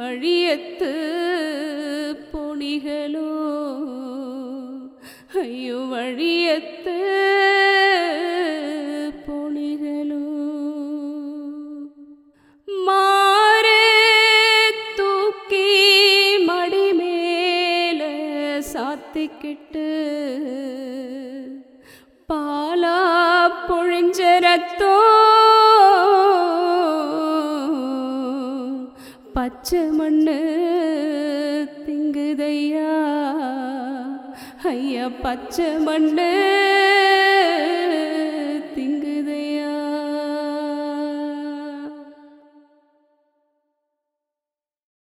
வழியத்து பொணிகளோ ஐயோ வழியத்து பொணிகளோ மாறு தூக்கி மடி மேல சாத்திக்கிட்டு பாலா பொழிஞ்ச ரத்தம் பச்சை மண்ணு திங்குதையா ஐயா பச்சை மண்ணு